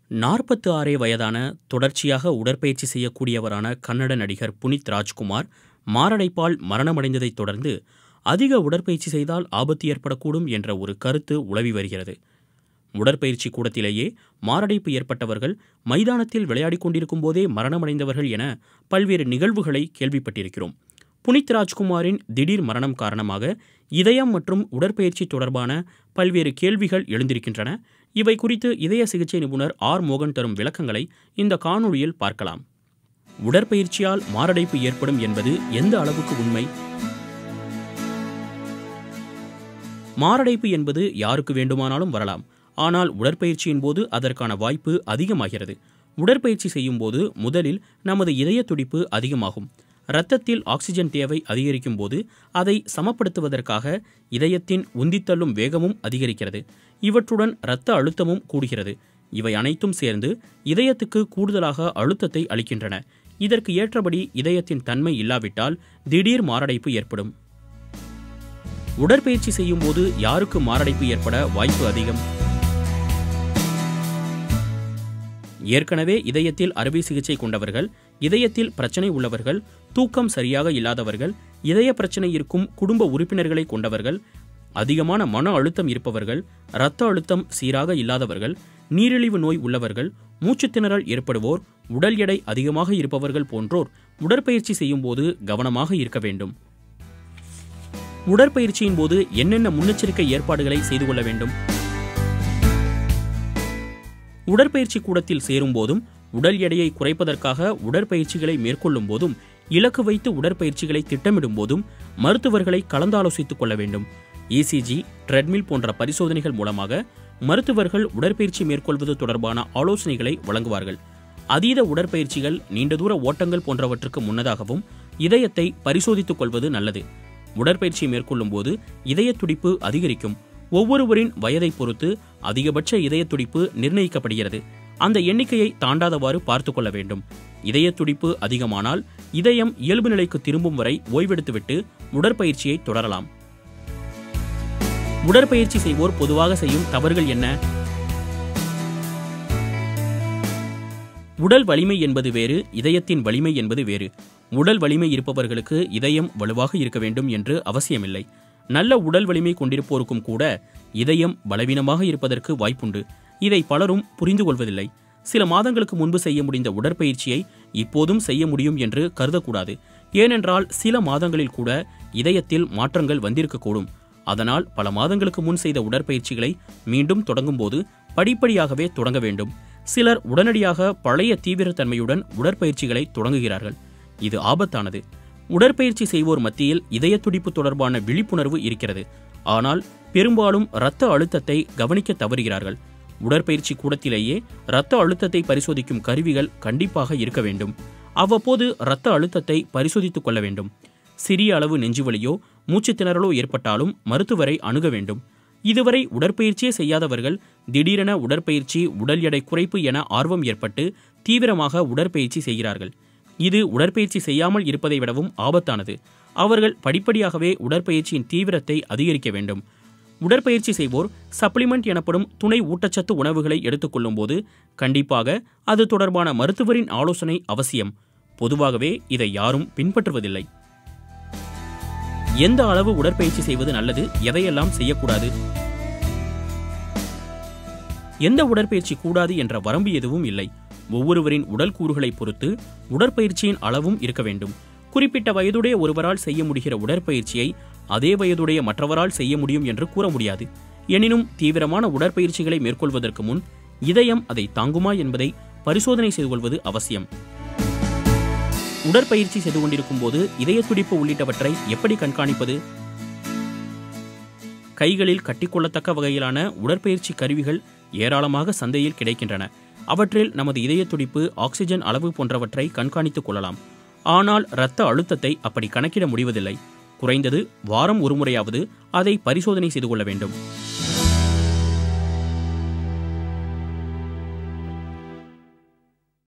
நாற்பத்து ஆறே வயதான தொடர்ச்சியாக உடற்பயிற்சி செய்யக்கூடியவரான கன்னட நடிகர் புனித் ராஜ்குமார் மாரடைப்பால் மரணமடைந்ததைத் தொடர்ந்து அதிக உடற்பயிற்சி செய்தால் ஆபத்து ஏற்படக்கூடும் என்ற ஒரு கருத்து உலவி வருகிறது உடற்பயிற்சி கூடத்திலேயே மாரடைப்பு ஏற்பட்டவர்கள் மைதானத்தில் விளையாடிக் கொண்டிருக்கும் போதே மரணமடைந்தவர்கள் என பல்வேறு நிகழ்வுகளை கேள்விப்பட்டிருக்கிறோம் புனித் ராஜ்குமாரின் திடீர் மரணம் காரணமாக இதயம் மற்றும் உடற்பயிற்சி தொடர்பான பல்வேறு கேள்விகள் எழுந்திருக்கின்றன இவை குறித்து இதய சிகிச்சை நிபுணர் ஆர் மோகன் தரும் விளக்கங்களை இந்த காணொளியில் பார்க்கலாம் உடற்பயிற்சியால் மாரடைப்பு ஏற்படும் என்பது எந்த அளவுக்கு உண்மை மாரடைப்பு என்பது யாருக்கு வேண்டுமானாலும் வரலாம் ஆனால் உடற்பயிற்சியின் போது அதற்கான வாய்ப்பு அதிகமாகிறது உடற்பயிற்சி செய்யும் போது முதலில் நமது இதய துடிப்பு அதிகமாகும் இரத்தத்தில் ஆக்சிஜன் தேவை அதிகரிக்கும் போது அதை சமப்படுத்துவதற்காக இதயத்தின் உந்தித்தள்ளும் வேகமும் அதிகரிக்கிறது இவற்றுடன் இரத்த அழுத்தமும் கூடுகிறது இவை அனைத்தும் சேர்ந்து இதயத்துக்கு கூடுதலாக அழுத்தத்தை அளிக்கின்றன இதற்கு ஏற்றபடி இதயத்தின் தன்மை இல்லாவிட்டால் திடீர் மாரடைப்பு ஏற்படும் உடற்பயிற்சி செய்யும் போது யாருக்கு மாரடைப்பு ஏற்பட வாய்ப்பு அதிகம் ஏற்கனவே இதயத்தில் அறுவை சிகிச்சை கொண்டவர்கள் இதயத்தில் பிரச்சனை உள்ளவர்கள் தூக்கம் சரியாக இல்லாதவர்கள் இதய பிரச்சனை இருக்கும் குடும்ப உறுப்பினர்களை கொண்டவர்கள் அதிகமான மன அழுத்தம் இருப்பவர்கள் இரத்த அழுத்தம் சீராக இல்லாதவர்கள் நீரிழிவு நோய் உள்ளவர்கள் மூச்சுத்திணறல் ஏற்படுவோர் உடல் எடை அதிகமாக இருப்பவர்கள் போன்றோர் உடற்பயிற்சி செய்யும் போது கவனமாக இருக்க வேண்டும் உடற்பயிற்சியின் போது என்னென்ன முன்னெச்சரிக்கை ஏற்பாடுகளை செய்து கொள்ள வேண்டும் உடற்பயிற்சி கூடத்தில் சேரும் போதும் உடல் எடையை குறைப்பதற்காக உடற்பயிற்சிகளை மேற்கொள்ளும் போதும் இலக்கு வைத்து உடற்பயிற்சிகளை திட்டமிடும் போதும் மருத்துவர்களை கலந்தாலோசித்துக் கொள்ள வேண்டும் இசிஜி ட்ரெட்மில் போன்ற பரிசோதனைகள் மூலமாக மருத்துவர்கள் உடற்பயிற்சி மேற்கொள்வது தொடர்பான ஆலோசனைகளை வழங்குவார்கள் அதீத உடற்பயிற்சிகள் நீண்ட தூர ஓட்டங்கள் போன்றவற்றுக்கு முன்னதாகவும் இதயத்தை பரிசோதித்துக் கொள்வது நல்லது உடற்பயிற்சி மேற்கொள்ளும் போது இதய துடிப்பு அதிகரிக்கும் ஒவ்வொருவரின் வயதை பொறுத்து அதிகபட்ச இதய துடிப்பு நிர்ணயிக்கப்படுகிறது அந்த எண்ணிக்கையை தாண்டாதவாறு பார்த்து கொள்ள வேண்டும் இதய துடிப்பு அதிகமானால் இதயம் இயல்பு நிலைக்கு திரும்பும் வரை ஓய்வெடுத்துவிட்டு உடற்பயிற்சியை தொடரலாம் உடற்பயிற்சி செய்வோர் பொதுவாக செய்யும் தவறுகள் என்ன உடல் வலிமை என்பது வேறு இதயத்தின் வலிமை என்பது வேறு உடல் வலிமை இருப்பவர்களுக்கு இதயம் வலுவாக இருக்க வேண்டும் என்று அவசியமில்லை நல்ல உடல் வலிமை கொண்டிருப்போருக்கும் கூட இதயம் பலவீனமாக இருப்பதற்கு வாய்ப்புண்டு இதை பலரும் புரிந்து கொள்வதில்லை சில மாதங்களுக்கு முன்பு செய்ய முடிந்த உடற்பயிற்சியை இப்போதும் செய்ய முடியும் என்று கருதக்கூடாது ஏனென்றால் சில மாதங்களில் கூட இதயத்தில் மாற்றங்கள் வந்திருக்கக்கூடும் அதனால் பல மாதங்களுக்கு முன் செய்த உடற்பயிற்சிகளை மீண்டும் தொடங்கும்போது படிப்படியாகவே தொடங்க வேண்டும் சிலர் உடனடியாக பழைய தீவிரத்தன்மையுடன் உடற்பயிற்சிகளை தொடங்குகிறார்கள் இது ஆபத்தானது உடற்பயிற்சி செய்வோர் மத்தியில் இதய துடிப்பு தொடர்பான விழிப்புணர்வு இருக்கிறது ஆனால் பெரும்பாலும் இரத்த அழுத்தத்தை கவனிக்க தவறுகிறார்கள் உடற்பயிற்சி கூடத்திலேயே இரத்த அழுத்தத்தை பரிசோதிக்கும் கருவிகள் கண்டிப்பாக இருக்க வேண்டும் அவ்வப்போது இரத்த அழுத்தத்தை பரிசோதித்துக் கொள்ள வேண்டும் சிறிய அளவு நெஞ்சுவலியோ மூச்சுத்திணறலோ ஏற்பட்டாலும் மருத்துவரை அணுக வேண்டும் இதுவரை உடற்பயிற்சியே செய்யாதவர்கள் திடீரென உடற்பயிற்சி உடல் எடை குறைப்பு என ஆர்வம் ஏற்பட்டு தீவிரமாக உடற்பயிற்சி செய்கிறார்கள் இது உடற்பயிற்சி செய்யாமல் இருப்பதை விடவும் ஆபத்தானது அவர்கள் படிப்படியாகவே உடற்பயிற்சியின் தீவிரத்தை அதிகரிக்க வேண்டும் உடற்பயிற்சி செய்வோர் சப்ளிமெண்ட் எனப்படும் துணை ஊட்டச்சத்து உணவுகளை எடுத்துக்கொள்ளும் போது கண்டிப்பாக அது தொடர்பான மருத்துவரின் ஆலோசனை அவசியம் பொதுவாகவே இதை யாரும் பின்பற்றுவதில்லை எந்த அளவு உடற்பயிற்சி செய்வது நல்லது எதையெல்லாம் செய்யக்கூடாது எந்த உடற்பயிற்சி கூடாது என்ற வரம்பு எதுவும் இல்லை ஒவ்வொருவரின் உடல் கூறுகளை பொறுத்து உடற்பயிற்சியின் அளவும் இருக்க வேண்டும் குறிப்பிட்ட வயதுடைய ஒருவரால் செய்ய முடிகிற உடற்பயிற்சியை அதே வயதுடைய மற்றவரால் செய்ய முடியும் என்று கூற முடியாது எனினும் தீவிரமான உடற்பயிற்சிகளை மேற்கொள்வதற்கு முன் இதயம் அதை தாங்குமா என்பதை பரிசோதனை செய்து கொள்வது அவசியம் உடற்பயிற்சி செய்து கொண்டிருக்கும் போது இதய துடிப்பு உள்ளிட்டவற்றை எப்படி கண்காணிப்பது கைகளில் கட்டிக்கொள்ளத்தக்க வகையிலான உடற்பயிற்சி கருவிகள் ஏராளமாக சந்தையில் கிடைக்கின்றன அவற்றில் நமது இதய துடிப்பு ஆக்சிஜன் அளவு போன்றவற்றை கண்காணித்துக் கொள்ளலாம் ஆனால் இரத்த அழுத்தத்தை அப்படி கணக்கிட முடிவதில்லை குறைந்தது வாரம் ஒருமுறையாவது அதை பரிசோதனை செய்து கொள்ள வேண்டும்